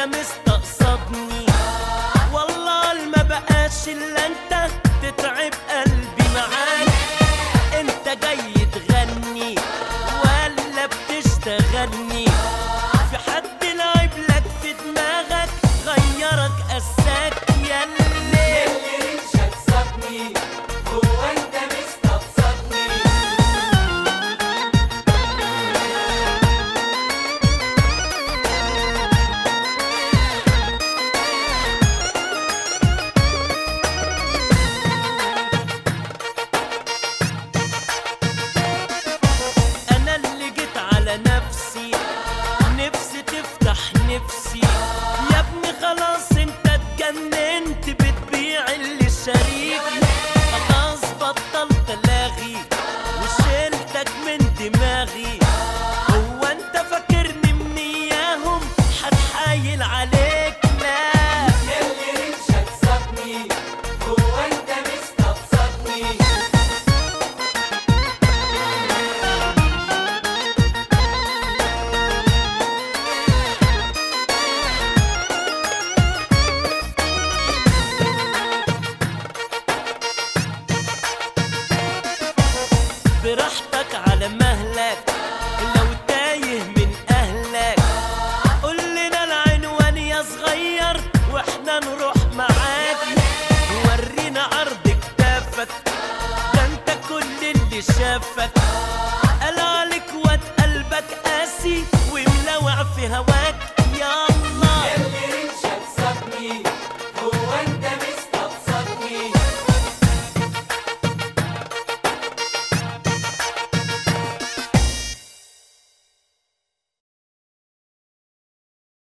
مستقصدني والله ما بقاش الا انت تتعب قلبي معاك انت جاي تغني ولا بتشتغلني في حد لعب لك في دماغك غيرك قساك ياللي رمشك صابني هو انت مستقصدني انا اللي جيت على نفسي نفسي تفتح نفسي يا ابني خلاص انت اتجننت بتبيع اللي شريك خلاص بطلت لاغي وشيلتك من دماغي هو انت فاكرني من اياهم هتحايل عليك لا ياللي رمشك صابني هو انت مستقصدني براحتك على مهلك لو تايه من اهلك قول لنا العنوان يا صغير واحنا نروح معاك ورينا عرض كتافك ده انت كل اللي شافك